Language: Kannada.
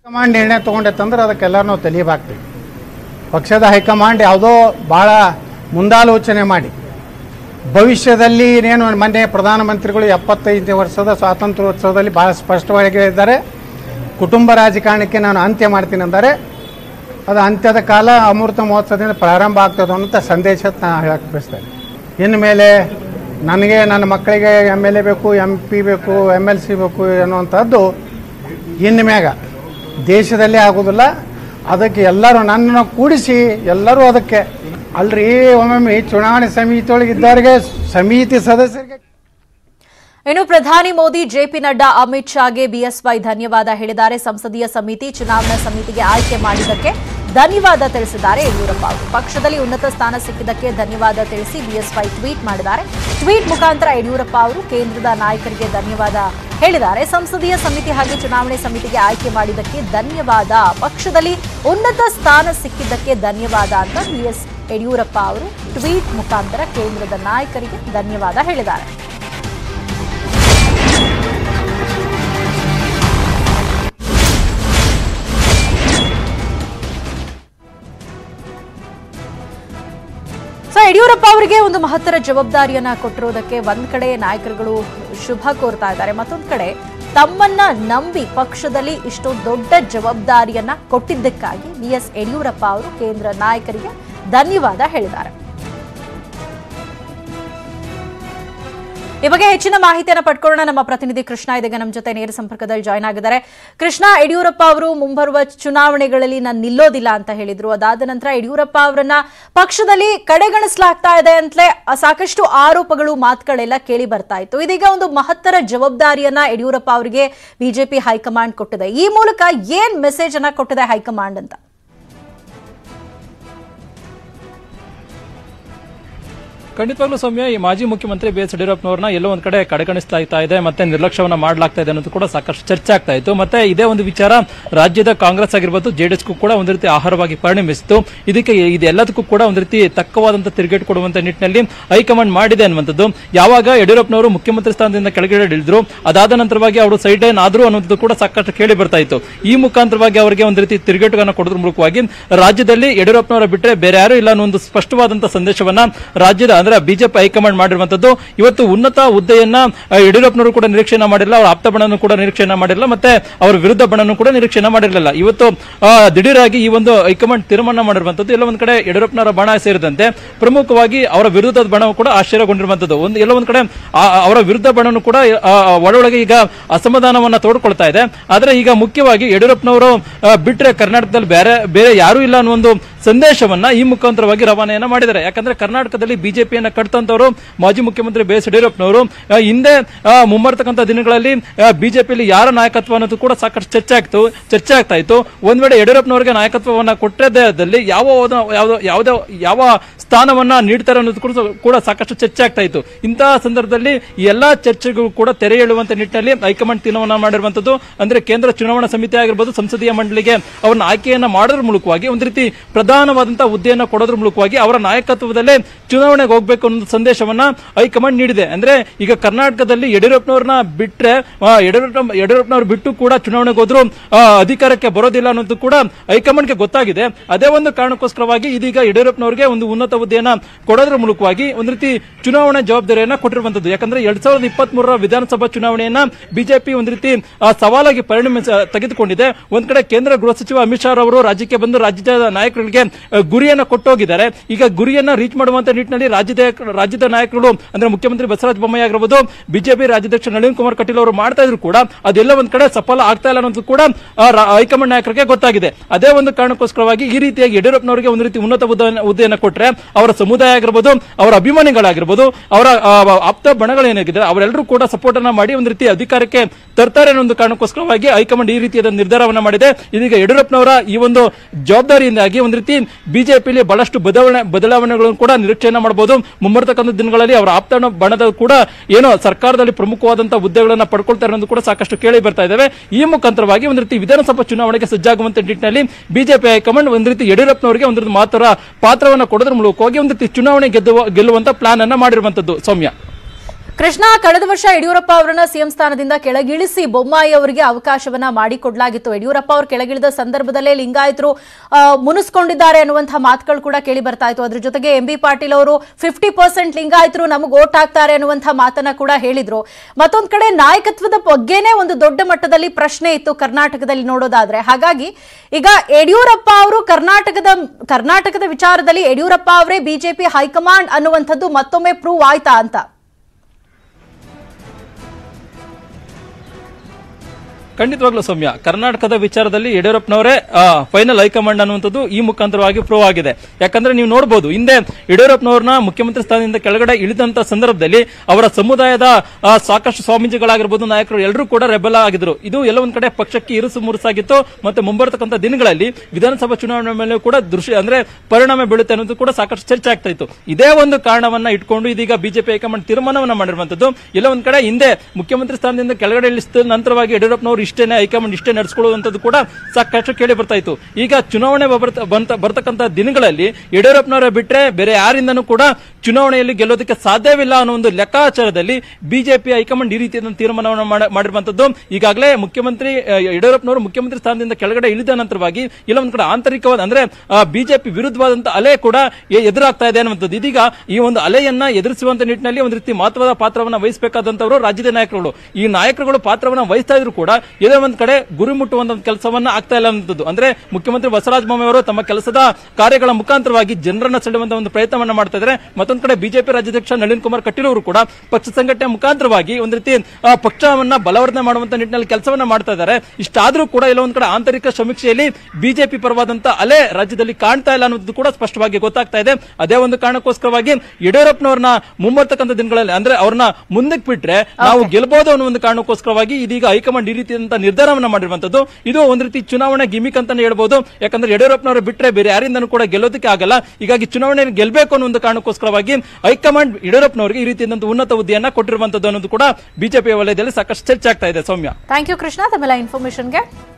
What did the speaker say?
ಹೈಕಮಾಂಡ್ ನಿರ್ಣಯ ತೊಗೊಂಡೈತಂದ್ರೆ ಅದಕ್ಕೆಲ್ಲರೂ ನಾವು ತಲೆಬಾಕ್ತೀವಿ ಪಕ್ಷದ ಹೈಕಮಾಂಡ್ ಯಾವುದೋ ಭಾಳ ಮುಂದಾಲೋಚನೆ ಮಾಡಿ ಭವಿಷ್ಯದಲ್ಲಿ ಇನ್ನೇನು ಮೊನ್ನೆ ಪ್ರಧಾನಮಂತ್ರಿಗಳು ಎಪ್ಪತ್ತೈದನೇ ವರ್ಷದ ಸ್ವಾತಂತ್ರ್ಯೋತ್ಸವದಲ್ಲಿ ಭಾಳ ಸ್ಪಷ್ಟವಾಗಿ ಹೇಳಿದ್ದಾರೆ ಕುಟುಂಬ ರಾಜಕಾರಣಕ್ಕೆ ನಾನು ಅಂತ್ಯ ಮಾಡ್ತೀನಿ ಅಂದರೆ ಅದು ಅಂತ್ಯದ ಕಾಲ ಅಮೃತ ಮಹೋತ್ಸವದಿಂದ ಪ್ರಾರಂಭ ಆಗ್ತದೆ ಅನ್ನೋಂಥ ಸಂದೇಶ ನಾನು ಹೇಳಕ್ಕೆ ಬಯಸ್ತೇನೆ ಇನ್ಮೇಲೆ ನನಗೆ ನನ್ನ ಮಕ್ಕಳಿಗೆ ಎಮ್ ಎಲ್ ಎ ಬೇಕು ಎಮ್ ಪಿ ಬೇಕು ಎಮ್ ಎಲ್ ಸಿ ಬೇಕು ಅನ್ನುವಂಥದ್ದು ಇನ್ನು ಮ್ಯಾಗ ದೇಶದಲ್ಲೇ ಆಗೋದಿಲ್ಲ ಅದಕ್ಕೆ ಎಲ್ಲರೂ ನನ್ನನ್ನು ಕೂಡಿಸಿ ಎಲ್ಲರೂ ಅದಕ್ಕೆ ಅಲ್ರಿ ಒಮ್ಮೊಮ್ಮೆ ಚುನಾವಣೆ ಸಮಿತಿ ಒಳಗೆ ಇದ್ದವರಿಗೆ ಸಮಿತಿ ಸದಸ್ಯರಿಗೆ ಇನ್ನು ಪ್ರಧಾನಿ ಮೋದಿ ಜೆಪಿ ನಡ್ಡಾ ಅಮಿತ್ ಶಾಗೆ ಬಿಎಸ್ವೈ ಧನ್ಯವಾದ ಹೇಳಿದ್ದಾರೆ ಸಂಸದೀಯ ಸಮಿತಿ ಚುನಾವಣಾ ಸಮಿತಿಗೆ ಆಯ್ಕೆ ಮಾಡಿದ್ದಕ್ಕೆ ಧನ್ಯವಾದ ತಿಳಿಸಿದ್ದಾರೆ ಯಡಿಯೂರಪ್ಪ ಅವರು ಪಕ್ಷದಲ್ಲಿ ಉನ್ನತ ಸ್ಥಾನ ಸಿಕ್ಕಿದ್ದಕ್ಕೆ ಧನ್ಯವಾದ ತಿಳಿಸಿ ಬಿಎಸ್ವೈ ಟ್ವೀಟ್ ಮಾಡಿದ್ದಾರೆ ಟ್ವೀಟ್ ಮುಖಾಂತರ ಯಡಿಯೂರಪ್ಪ ಅವರು ಕೇಂದ್ರದ ನಾಯಕರಿಗೆ ಧನ್ಯವಾದ ಹೇಳಿದ್ದಾರೆ ಸಂಸದೀಯ ಸಮಿತಿ ಹಾಗೆ ಚುನಾವಣೆ ಸಮಿತಿಗೆ ಆಯ್ಕೆ ಮಾಡಿದ್ದಕ್ಕೆ ಧನ್ಯವಾದ ಪಕ್ಷದಲ್ಲಿ ಉನ್ನತ ಸ್ಥಾನ ಸಿಕ್ಕಿದ್ದಕ್ಕೆ ಧನ್ಯವಾದ ಅಂತ ಬಿಎಸ್ ಯಡಿಯೂರಪ್ಪ ಅವರು ಟ್ವೀಟ್ ಮುಖಾಂತರ ಕೇಂದ್ರದ ನಾಯಕರಿಗೆ ಧನ್ಯವಾದ ಹೇಳಿದ್ದಾರೆ ಸೊ ಯಡಿಯೂರಪ್ಪ ಅವರಿಗೆ ಒಂದು ಮಹತ್ತರ ಜವಾಬ್ದಾರಿಯನ್ನ ಕೊಟ್ಟಿರೋದಕ್ಕೆ ಒಂದ್ ಕಡೆ ನಾಯಕರುಗಳು ಶುಭ ಕೋರ್ತಾ ಇದ್ದಾರೆ ಮತ್ತೊಂದ್ ಕಡೆ ತಮ್ಮನ್ನ ನಂಬಿ ಪಕ್ಷದಲ್ಲಿ ಇಷ್ಟು ದೊಡ್ಡ ಜವಾಬ್ದಾರಿಯನ್ನ ಕೊಟ್ಟಿದ್ದಕ್ಕಾಗಿ ಬಿ ಎಸ್ ಯಡಿಯೂರಪ್ಪ ಅವರು ಕೇಂದ್ರ ನಾಯಕರಿಗೆ ಧನ್ಯವಾದ ಹೇಳಿದ್ದಾರೆ ಈ ಬಗ್ಗೆ ಹೆಚ್ಚಿನ ಮಾಹಿತಿಯನ್ನು ಪಡ್ಕೊಳ್ಳೋಣ ನಮ್ಮ ಪ್ರತಿನಿಧಿ ಕೃಷ್ಣ ಇದೀಗ ನಮ್ಮ ಜೊತೆ ನೇರ ಸಂಪರ್ಕದಲ್ಲಿ ಜಾಯ್ನ್ ಆಗಿದ್ದಾರೆ ಕೃಷ್ಣ ಯಡಿಯೂರಪ್ಪ ಅವರು ಮುಂಬರುವ ಚುನಾವಣೆಗಳಲ್ಲಿ ನಾನು ನಿಲ್ಲೋದಿಲ್ಲ ಅಂತ ಹೇಳಿದ್ರು ಅದಾದ ನಂತರ ಯಡಿಯೂರಪ್ಪ ಅವರನ್ನ ಪಕ್ಷದಲ್ಲಿ ಕಡೆಗಣಿಸಲಾಗ್ತಾ ಇದೆ ಅಂತಲೇ ಸಾಕಷ್ಟು ಆರೋಪಗಳು ಮಾತುಗಳೆಲ್ಲ ಕೇಳಿ ಬರ್ತಾ ಇತ್ತು ಇದೀಗ ಒಂದು ಮಹತ್ತರ ಜವಾಬ್ದಾರಿಯನ್ನ ಯಡಿಯೂರಪ್ಪ ಅವರಿಗೆ ಬಿಜೆಪಿ ಹೈಕಮಾಂಡ್ ಕೊಟ್ಟಿದೆ ಈ ಮೂಲಕ ಏನ್ ಮೆಸೇಜ್ ಅನ್ನ ಕೊಟ್ಟಿದೆ ಹೈಕಮಾಂಡ್ ಅಂತ ಖಂಡಿತವಾಗ್ಲೂ ಸೌಮ್ಯ ಈ ಮಾಜಿ ಮುಖ್ಯಮಂತ್ರಿ ಬಿ ಎಸ್ ಯಡಿಯೂರಪ್ಪನವ್ರನ್ನ ಎಲ್ಲೋ ಒಂದ್ ಕಡೆ ಕಡೆಗಣಿಸ್ತಾ ಇದೆ ಮತ್ತೆ ನಿರ್ಲಕ್ಷ್ಯವನ್ನ ಮಾಡಲಾಗ್ತಾ ಇದೆ ಅನ್ನೋದು ಕೂಡ ಸಾಕಷ್ಟು ಚರ್ಚೆ ಆಗ್ತಾ ಇತ್ತು ಮತ್ತೆ ಇದೇ ಒಂದು ವಿಚಾರ ರಾಜ್ಯದ ಕಾಂಗ್ರೆಸ್ ಆಗಿರ್ಬೋದು ಜೆಡಿಎಸ್ಗೂ ಕೂಡ ಒಂದು ರೀತಿ ಆಹಾರವಾಗಿ ಪರಿಣಮಿಸಿತು ಇದಕ್ಕೆ ಇದೆಲ್ಲದಕ್ಕೂ ಕೂಡ ಒಂದು ರೀತಿ ತಕ್ಕವಾದಂತ ತಿರುಗೇಟು ಕೊಡುವಂತ ನಿಟ್ಟಿನಲ್ಲಿ ಹೈಕಮಾಂಡ್ ಮಾಡಿದೆ ಅನ್ನುವಂಥದ್ದು ಯಾವಾಗ ಯಡಿಯೂರಪ್ಪನವರು ಮುಖ್ಯಮಂತ್ರಿ ಸ್ಥಾನದಿಂದ ಕೆಳಗಡೆ ಇಳಿದ್ರು ಅದಾದ ನಂತರವಾಗಿ ಅವರು ಸೈಡ್ ಲೈನ್ ಆದ್ರು ಅನ್ನೋದು ಕೂಡ ಸಾಕಷ್ಟು ಕೇಳಿ ಬರ್ತಾ ಇತ್ತು ಈ ಮುಖಾಂತರವಾಗಿ ಅವರಿಗೆ ಒಂದು ರೀತಿ ತಿರುಗೇಟುಗಳನ್ನು ಕೊಡೋದ್ರ ಮೂಲಕವಾಗಿ ರಾಜ್ಯದಲ್ಲಿ ಯಡಿಯೂರಪ್ಪನವರ ಬಿಟ್ಟರೆ ಬೇರೆ ಯಾರು ಇಲ್ಲ ಅನ್ನೋ ಒಂದು ಸ್ಪಷ್ಟವಾದಂತಹ ಸಂದೇಶವನ್ನ ರಾಜ್ಯದ ಅಂದ್ರೆ ಬಿಜೆಪಿ ಹೈಕಮಾಂಡ್ ಮಾಡಿರುವಂತದ್ದು ಇವತ್ತು ಉನ್ನತ ಹುದ್ದೆಯನ್ನ ಆ, ಯಡಿಯೂರಪ್ಪನವರು ಕೂಡ ನಿರೀಕ್ಷೆನ ಮಾಡಿಲ್ಲ ಅವರ ಆಪ್ತ ಬಣನು ಕೂಡ ನಿರೀಕ್ಷೆನ ಮಾಡಿರಲಿಲ್ಲ ಮತ್ತೆ ಅವರ ವಿರುದ್ಧ ಬಣನು ಕೂಡ ನಿರೀಕ್ಷೆನ ಮಾಡಿರಲಿಲ್ಲ ಇವತ್ತು ಆ, ದಿಢೀರಾಗಿ ಈ ಒಂದು ಹೈಕಮಾಂಡ್ ತೀರ್ಮಾನ ಮಾಡಿರುವಂತದ್ದು ಎಲ್ಲ ಒಂದ್ ಕಡೆ ಯಡಿಯೂರಪ್ಪನವರ ಬಣ ಸೇರಿದಂತೆ ಪ್ರಮುಖವಾಗಿ ಅವರ ವಿರುದ್ಧದ ಬಣವು ಕೂಡ ಆಶ್ಚರ್ಯಗೊಂಡಿರುವಂತದ್ದು ಒಂದು ಎಲ್ಲ ಒಂದ್ ಕಡೆ ಆ, ಅವರ ವಿರುದ್ಧ ಬಣನು ಕೂಡ ಆ, ಒಳೊಳಗೆ ಈಗ ಅಸಮಾಧಾನವನ್ನ ತೋಡ್ಕೊಳ್ತಾ ಇದೆ ಆದ್ರೆ ಈಗ ಮುಖ್ಯವಾಗಿ ಯಡಿಯೂರಪ್ಪನವರು ಆ, ಬಿಟ್ರೆ ಕರ್ನಾಟಕದಲ್ಲಿ ಬೇರೆ ಬೇರೆ ಯಾರೂ ಇಲ್ಲ ಅನ್ನೋ ಒಂದು ಸಂದೇಶವನ್ನ ಈ ಮುಖಾಂತರವಾಗಿ ರವಾನೆಯನ್ನ ಮಾಡಿದ್ದಾರೆ ಯಾಕಂದ್ರೆ ಕರ್ನಾಟಕದಲ್ಲಿ ಬಿಜೆಪಿಯನ್ನ ಕಟ್ತಂತವರು ಮಾಜಿ ಮುಖ್ಯಮಂತ್ರಿ ಬಿ ಎಸ್ ಯಡಿಯೂರಪ್ಪನವರು ಆ, ಹಿಂದೆ ಆ, ಮುಂಬರ್ತಕ್ಕಂಥ ದಿನಗಳಲ್ಲಿ ಬಿಜೆಪಿಯಲ್ಲಿ ಯಾರ ನಾಯಕತ್ವ ಅನ್ನೋದು ಕೂಡ ಸಾಕಷ್ಟು ಚರ್ಚೆ ಆಗ್ತು ಚರ್ಚೆ ಆಗ್ತಾ ಇತ್ತು ಒಂದ್ ವೇಳೆ ಯಡಿಯೂರಪ್ಪನವರಿಗೆ ನಾಯಕತ್ವವನ್ನ ಕೊಟ್ಟದಲ್ಲಿ ಯಾವ ಯಾವ್ದೋ ಯಾವುದೇ ಯಾವ ಸ್ಥಾನವನ್ನ ನೀಡ್ತಾರೆ ಅನ್ನೋದು ಕೂಡ ಕೂಡ ಸಾಕಷ್ಟು ಚರ್ಚೆ ಆಗ್ತಾ ಇತ್ತು ಇಂತಹ ಸಂದರ್ಭದಲ್ಲಿ ಈ ಎಲ್ಲಾ ಚರ್ಚೆಗಳು ಕೂಡ ತೆರೆ ಎಳುವಂತ ನಿಟ್ಟಿನಲ್ಲಿ ಹೈಕಮಾಂಡ್ ತೀರ್ಮಾನ ಮಾಡಿರುವಂತದ್ದು ಅಂದ್ರೆ ಕೇಂದ್ರ ಚುನಾವಣಾ ಸಮಿತಿ ಆಗಿರ್ಬೋದು ಸಂಸದೀಯ ಮಂಡಳಿಗೆ ಅವರನ್ನ ಆಯ್ಕೆಯನ್ನ ಮಾಡೋದ್ರ ಮೂಲಕವಾಗಿ ಒಂದು ರೀತಿ ಪ್ರಧಾನವಾದಂತಹ ಹುದ್ದೆಯನ್ನ ಕೊಡೋದ್ರ ಮೂಲಕವಾಗಿ ಅವರ ನಾಯಕತ್ವದಲ್ಲೇ ಚುನಾವಣೆಗೆ ಹೋಗ್ಬೇಕು ಅನ್ನೋ ಸಂದೇಶವನ್ನ ಹೈಕಮಾಂಡ್ ನೀಡಿದೆ ಅಂದ್ರೆ ಈಗ ಕರ್ನಾಟಕದಲ್ಲಿ ಯಡಿಯೂರಪ್ಪನವ್ರನ್ನ ಬಿಟ್ರೆ ಆ, ಯಡಿಯೂರಪ್ಪ ಯಡಿಯೂರಪ್ಪನವ್ರು ಬಿಟ್ಟು ಕೂಡ ಚುನಾವಣೆಗೆ ಹೋದ್ರು ಆ, ಅಧಿಕಾರಕ್ಕೆ ಬರೋದಿಲ್ಲ ಅನ್ನೋದು ಕೂಡ ಹೈಕಮಾಂಡ್ಗೆ ಗೊತ್ತಾಗಿದೆ ಅದೇ ಒಂದು ಕಾರಣಕ್ಕೋಸ್ಕರವಾಗಿ ಇದೀಗ ಯಡಿಯೂರಪ್ಪನವರಿಗೆ ಒಂದು ಉನ್ನತ ಹುದ್ದೆಯನ್ನ ಕೊಡೋದ್ರ ಮೂಲಕವಾಗಿ ಒಂದು ರೀತಿ ಚುನಾವಣಾ ಜವಾಬ್ದಾರಿಯನ್ನ ಕೊಟ್ಟಿರುವಂತದ್ದು ಯಾಕಂದ್ರೆ ಎರಡ್ ಸಾವಿರದ ಇಪ್ಪತ್ತ್ ಮೂರರ ವಿಧಾನಸಭಾ ಚುನಾವಣೆಯನ್ನ ಬಿಜೆಪಿ ಒಂದು ರೀತಿ ಆ, ಸವಾಲಾಗಿ ಪರಿಣಮಿಸ ತೆಗೆದುಕೊಂಡಿದೆ ಒಂದ್ ಕಡೆ ಕೇಂದ್ರ ಗೃಹ ಸಚಿವ ಅಮಿತ್ ಶಾ ಅವರು ರಾಜ್ಯಕ್ಕೆ ಬಂದು ರಾಜ್ಯದ ನಾಯಕರಿಗೆ ಆ, ಗುರಿಯನ್ನ ಕೊಟ್ಟೋಗಿದ್ದಾರೆ ಈಗ ಗುರಿಯನ್ನ ರೀಚ್ ಮಾಡುವಂತ ನಿಟ್ಟಿನಲ್ಲಿ ರಾಜ್ಯದ ರಾಜ್ಯದ ನಾಯಕರು ಅಂದ್ರೆ ಮುಖ್ಯಮಂತ್ರಿ ಬಸವರಾಜ ಬೊಮ್ಮಾಯಿ ಆಗಿರಬಹುದು ಬಿಜೆಪಿ ರಾಜ್ಯಾಧ್ಯಕ್ಷ ನಳಿನ್ ಕುಮಾರ್ ಕಟೀಲ್ ಅವರು ಮಾಡ್ತಾ ಇದ್ರು ಕೂಡ ಅದೆಲ್ಲ ಒಂದ್ ಕಡೆ ಸಫಲ ಆಗ್ತಾ ಇಲ್ಲ ಅನ್ನೋದು ಕೂಡ ಆ, ರಾ- ಹೈಕಮಾಂಡ್ ನಾಯಕರಿಗೆ ಗೊತ್ತಾಗಿದೆ ಅದೇ ಒಂದು ಕಾರಣಕ್ಕೋಸ್ಕರವಾಗಿ ಈ ರೀತಿಯಾಗಿ ಯಡಿಯೂರಪ್ಪನವರಿಗೆ ಒಂದು ರೀತಿ ಉನ್ನತ ಹುದ್ದೆ- ಹುದ್ದೆಯನ್ನ ಕೊಟ್ರೆ ಅವರ ಸಮುದಾಯ ಆಗಿರ್ಬೋದು ಅವರ ಅಭಿಮಾನಿಗಳಾಗಿರ್ಬೋದು ಅವರ ಆ, ಆಪ್ತ ಬಣಗಳೇನಾಗಿದ್ದಾರೆ ಅವರೆಲ್ಲರೂ ಕೂಡ ಸಪೋರ್ಟ್ ಅನ್ನ ಮಾಡಿ ಒಂದು ರೀತಿ ಅಧಿಕಾರಕ್ಕೆ ತರ್ತಾರೆ ಅನ್ನೋ ಒಂದು ಕಾರಣಕ್ಕೋಸ್ಕರವಾಗಿ ಹೈಕಮಾಂಡ್ ಈ ರೀತಿಯಾದ ನಿರ್ಧಾರವನ್ನ ಮಾಡಿದೆ ಇದೀಗ ಯಡಿಯೂರಪ್ಪನವರ ಈ ಒಂದು ಜವಾಬ್ದಾರಿಯಿಂದಾಗಿ ಒಂದು ರೀತಿ ಬಿಜೆಪಿಯಲ್ಲಿ ಬಹಳಷ್ಟು ಬದಲಾವಣೆ ಬದಲಾವಣೆಗಳನ್ನು ಕೂಡ ನಿರೀಕ್ಷೆಯನ್ನ ಮಾಡಬಹುದು ಮುಂಬರ್ತಕ್ಕಂಥ ದಿನಗಳಲ್ಲಿ ಅವರ ಆಪ್ತ ಬಣದ ಕೂಡ ಏನೋ ಸರ್ಕಾರದಲ್ಲಿ ಪ್ರಮುಖವಾದಂತಹ ಹುದ್ದೆಗಳನ್ನ ಪಡ್ಕೊಳ್ತಾರೆ ಅನ್ನೋದು ಕೂಡ ಸಾಕಷ್ಟು ಕೇಳಿ ಬರ್ತಾ ಇದ್ದಾವೆ ಈ ಮುಖಾಂತರವಾಗಿ ಒಂದು ರೀತಿ ವಿಧಾನಸಭಾ ಚುನಾವಣೆಗೆ ಸಜ್ಜಾಗುವಂತ ನಿಟ್ಟಿನಲ್ಲಿ ಬಿಜೆಪಿ ಹೈಕಮಾಂಡ್ ಒಂದು ರೀತಿ ಯಡಿಯೂರಪ್ಪನವರಿಗೆ ಒಂದು ರೀತಿ ಮಾತ್ರ ಪಾತ್ರವನ್ನ ಕೊಡೋದ್ರ ಮೂಲಕವಾಗಿ ಒಂದು ರೀತಿ ಚುನಾವಣೆ ಗೆದ್ದುವ ಗೆಲ್ಲುವಂತ ಪ್ಲಾನ್ ಅನ್ನ ಮಾಡಿರುವಂತದ್ದು ಸೌಮ್ಯ ಕೃಷ್ಣ ಕಳೆದ ವರ್ಷ ಯಡಿಯೂರಪ್ಪ ಅವರನ್ನ ಸಿಎಂ ಸ್ಥಾನದಿಂದ ಕೆಳಗಿಳಿಸಿ ಬೊಮ್ಮಾಯಿ ಅವರಿಗೆ ಅವಕಾಶವನ್ನ ಮಾಡಿಕೊಡ್ಲಾಗಿತ್ತು ಯಡಿಯೂರಪ್ಪ ಅವರು ಕೆಳಗಿಳಿದ ಸಂದರ್ಭದಲ್ಲೇ ಲಿಂಗಾಯತರು ಆ, ಮುನಿಸ್ಕೊಂಡಿದ್ದಾರೆ ಅನ್ನುವಂತಹ ಮಾತುಗಳು ಕೂಡ ಕೇಳಿ ಬರ್ತಾ ಇತ್ತು ಅದ್ರ ಜೊತೆಗೆ ಎಂ ಬಿ ಪಾಟೀಲ್ ಅವರು ಫಿಫ್ಟಿ ಪರ್ಸೆಂಟ್ ಲಿಂಗಾಯತರು ನಮಗೆ ಓಟ್ ಹಾಕ್ತಾರೆ ಅನ್ನುವಂತಹ ಮಾತನ್ನ ಕೂಡ ಹೇಳಿದ್ರು ಮತ್ತೊಂದ್ ಕಡೆ ನಾಯಕತ್ವದ ಬಗ್ಗೆನೇ ಒಂದು ದೊಡ್ಡ ಮಟ್ಟದಲ್ಲಿ ಪ್ರಶ್ನೆ ಇತ್ತು ಕರ್ನಾಟಕದಲ್ಲಿ ನೋಡೋದಾದ್ರೆ ಹಾಗಾಗಿ ಈಗ ಯಡಿಯೂರಪ್ಪ ಅವರು ಕರ್ನಾಟಕದ ಕರ್ನಾಟಕದ ವಿಚಾರದಲ್ಲಿ ಯಡಿಯೂರಪ್ಪ ಅವರೇ ಬಿಜೆಪಿ ಹೈಕಮಾಂಡ್ ಅನ್ನುವಂಥದ್ದು ಮತ್ತೊಮ್ಮೆ ಪ್ರೂವ್ ಆಯ್ತಾ ಅಂತ ಖಂಡಿತವಾಗ್ಲೂ ಸೌಮ್ಯ ಕರ್ನಾಟಕದ ವಿಚಾರದಲ್ಲಿ ಯಡಿಯೂರಪ್ಪನವರೇ ಫೈನಲ್ ಹೈಕಮಾಂಡ್ ಅನ್ನುವಂಥದ್ದು ಈ ಮುಖಾಂತರವಾಗಿ ಪ್ರೂವ್ ಆಗಿದೆ ಯಾಕಂದ್ರೆ ನೀವು ನೋಡಬಹುದು ಹಿಂದೆ ಯಡಿಯೂರಪ್ಪನವ್ರನ್ನ ಮುಖ್ಯಮಂತ್ರಿ ಸ್ಥಾನದಿಂದ ಕೆಳಗಡೆ ಇಳಿದಂತ ಸಂದರ್ಭದಲ್ಲಿ ಅವರ ಸಮುದಾಯದ ಆ, ಸಾಕಷ್ಟು ಸ್ವಾಮೀಜಿಗಳಾಗಿರ್ಬೋದು ನಾಯಕರು ಎಲ್ಲರೂ ಕೂಡ ರೆಬಲ್ ಆಗಿದ್ರು ಇದು ಎಲ್ಲ ಒಂದ್ ಕಡೆ ಪಕ್ಷಕ್ಕೆ ಇರುಸು ಮುರುಸಾಗಿತ್ತು ಮತ್ತೆ ಮುಂಬರ್ತಕ್ಕಂಥ ದಿನಗಳಲ್ಲಿ ವಿಧಾನಸಭಾ ಚುನಾವಣೆ ಮೇಲೆ ಕೂಡ ದೃಶ್ಯ ಅಂದ್ರೆ ಪರಿಣಾಮ ಬೀಳುತ್ತೆ ಅನ್ನೋದು ಕೂಡ ಸಾಕಷ್ಟು ಚರ್ಚೆ ಆಗ್ತಾ ಇತ್ತು ಇದೇ ಒಂದು ಕಾರಣವನ್ನ ಇಟ್ಕೊಂಡು ಇದೀಗ ಬಿಜೆಪಿ ಹೈಕಮಾಂಡ್ ತೀರ್ಮಾನವನ್ನ ಮಾಡಿರುವಂತದ್ದು ಎಲ್ಲ ಒಂದ್ ಕಡೆ ಹಿಂದೆ ಮುಖ್ಯಮಂತ್ರಿ ಸ್ಥಾನದಿಂದ ಕೆಳಗಡೆ ಇಳಿಸಿದ ನಂತರವಾಗಿ ಯಡಿಯೂರಪ್ಪನವರು ಇಷ್ಟೇನೆ ಹೈಕಮಾಂಡ್ ಇಷ್ಟೇ ನಡೆಸ್ಕೊಳ್ಳುವಂತದ್ದು ಕೂಡ ಸಾಕಷ್ಟು ಕೇಳಿ ಬರ್ತಾ ಇತ್ತು ಈಗ ಚುನಾವಣೆ ಬರ್ತ- ಬಂತ- ಬರ್ತಕ್ಕಂಥ ದಿನಗಳಲ್ಲಿ ಯಡಿಯೂರಪ್ಪನವರ ಬಿಟ್ರೆ ಬೇರೆ ಯಾರಿಂದನೂ ಕೂಡ ಚುನಾವಣೆಯಲ್ಲಿ ಗೆಲ್ಲೋದಕ್ಕೆ ಸಾಧ್ಯವಿಲ್ಲ ಅನ್ನೋ ಒಂದು ಲೆಕ್ಕಾಚಾರದಲ್ಲಿ ಬಿಜೆಪಿ ಹೈಕಮಾಂಡ್ ಈ ರೀತಿಯ ತೀರ್ಮಾನವನ್ನು ಮಾಡ- ಮಾಡಿರುವಂತದ್ದು ಈಗಾಗಲೇ ಮುಖ್ಯಮಂತ್ರಿ ಆ, ಯಡಿಯೂರಪ್ಪನವರು ಮುಖ್ಯಮಂತ್ರಿ ಸ್ಥಾನದಿಂದ ಕೆಳಗಡೆ ಇಳಿದ ನಂತರವಾಗಿ ಇಲ್ಲ ಒಂದ್ ಕಡೆ ಆಂತರಿಕವಾದ ಅಂದ್ರೆ ಬಿಜೆಪಿ ವಿರುದ್ಧವಾದಂತಹ ಅಲೆ ಕೂಡ ಎ- ಎದುರಾಗ್ತಾ ಇದೆ ಅನ್ನುವಂಥದ್ದು ಇದೀಗ ಈ ಒಂದು ಅಲೆಯನ್ನ ಎದುರಿಸುವಂತ ನಿಟ್ಟಿನಲ್ಲಿ ಒಂದು ರೀತಿ ಮಹತ್ವದ ಪಾತ್ರವನ್ನ ವಹಿಸಬೇಕಾದಂತವರು ರಾಜ್ಯದ ನಾಯಕರುಗಳು ಈ ನಾಯಕರುಗಳು ಪಾತ್ರವನ್ನ ವಹಿಸ್ತಾ ಇದ್ರು ಕೂಡ ಎಲ್ಲೋ ಒಂದ್ ಕಡೆ ಗುರಿ ಮುಟ್ಟುವಂತ ಒಂದು ಕೆಲಸವನ್ನ ಆಗ್ತಾ ಇಲ್ಲ ಅನ್ನೋದು ಅಂದ್ರೆ ಮುಖ್ಯಮಂತ್ರಿ ಬಸವರಾಜ ಬೊಮ್ಮಾಯಿ ಅವರು ತಮ್ಮ ಕೆಲಸದ ಕಾರ್ಯಗಳ ಮುಖಾಂತರವಾಗಿ ಜನರನ್ನ ಸೆಳೆಯುವಂತ ಒಂದು ಪ್ರಯತ್ನವನ್ನ ಮಾಡ್ತಾ ಇದ್ದಾರೆ ಮತ್ತೊಂದ್ ಕಡೆ ಬಿಜೆಪಿ ರಾಜ್ಯಾಧ್ಯಕ್ಷ ನಳಿನ್ ಕುಮಾರ್ ಕಟೀಲ್ ಅವರು ಕೂಡ ಪಕ್ಷ ಸಂಘಟನೆ ಮುಖಾಂತರವಾಗಿ ಒಂದು ರೀತಿ ಆ, ಪಕ್ಷವನ್ನ ಬಲವರ್ಧನೆ ಮಾಡುವಂತ ನಿಟ್ಟಿನಲ್ಲಿ ಕೆಲಸವನ್ನ ಮಾಡ್ತಾ ಇದ್ದಾರೆ ಇಷ್ಟಾದ್ರೂ ಕೂಡ ಎಲ್ಲ ಒಂದ್ ಕಡೆ ಆಂತರಿಕ ಸಮೀಕ್ಷೆಯಲ್ಲಿ ಬಿಜೆಪಿ ಪರವಾದಂತ ಅಲೆ ರಾಜ್ಯದಲ್ಲಿ ಕಾಣ್ತಾ ಇಲ್ಲ ಅನ್ನೋದು ಕೂಡ ಸ್ಪಷ್ಟವಾಗಿ ಗೊತ್ತಾಗ್ತಾ ಇದೆ ಅದೇ ಒಂದು ಕಾರಣಕ್ಕೋಸ್ಕರವಾಗಿ ಯಡಿಯೂರಪ್ಪನವ್ರನ್ನ ಮುಂಬರ್ತಕ್ಕಂಥ ದಿನಗಳಲ್ಲಿ ಅಂದ್ರೆ ಅವ್ರನ್ನ ಮುಂದಕ್ಕೆ ಬಿಟ್ರೆ ನಾವು ಗೆಲ್ಬಹುದು ಅನ್ನೋ ಒಂದು ಕಾರಣಕ್ಕೋಸ್ಕರವಾಗಿ ಇದೀಗ ಹೈಕಮಾಂಡ್ ಈ ರೀತಿಯಂತ ನಿರ್ಧಾರವನ್ನ ಮಾಡಿರುವಂತದ್ದು ಇದು ಒಂದು ರೀತಿ ಚುನಾವಣೆ ಗಿಮಿಕ್ ಅಂತಾನೆ ಹೇಳ್ಬೋದು ಯಾಕಂದ್ರೆ ಯಡಿಯೂರಪ್ಪನವರು ಬಿಟ್ರೆ ಬೇರೆ ಯಾರಿಂದನೂ ಕೂಡ ಗೆಲ್ಲೋದಕ್ಕೆ ಆಗಲ್ಲ ಹೀಗಾಗಿ ಚುನಾವಣೆ ಗೆಲ್ಲಬೇಕು ಅನ್ನೋ ಒಂದು ಕಾರಣಕ್ಕೋಸ್ಕರವಾಗಿ ಹೈಕಮಾಂಡ್ ಯಡಿಯೂರಪ್ಪನವರಿಗೆ ಈ ರೀತಿಯಾದಂತ ಉನ್ನತ ಹುದ್ದೆಯನ್ನ ಕೊಟ್ಟಿರುವಂತದ್ದು ಅನ್ನೋದು ಕೂಡ ಬಿಜೆಪಿ ವಲಯದಲ್ಲಿ ಸಾಕಷ್ಟು ಚರ್ಚೆ ಆಗ್ತಾ ಇದೆ ಸೌಮ್ಯ ಥ್ಯಾಂಕ್ ಯು ಕೃಷ್ಣ ತಮ್ಮೆಲ್ಲ ಇನ್ಫಾರ್ಮೇಶನ್ಗೆ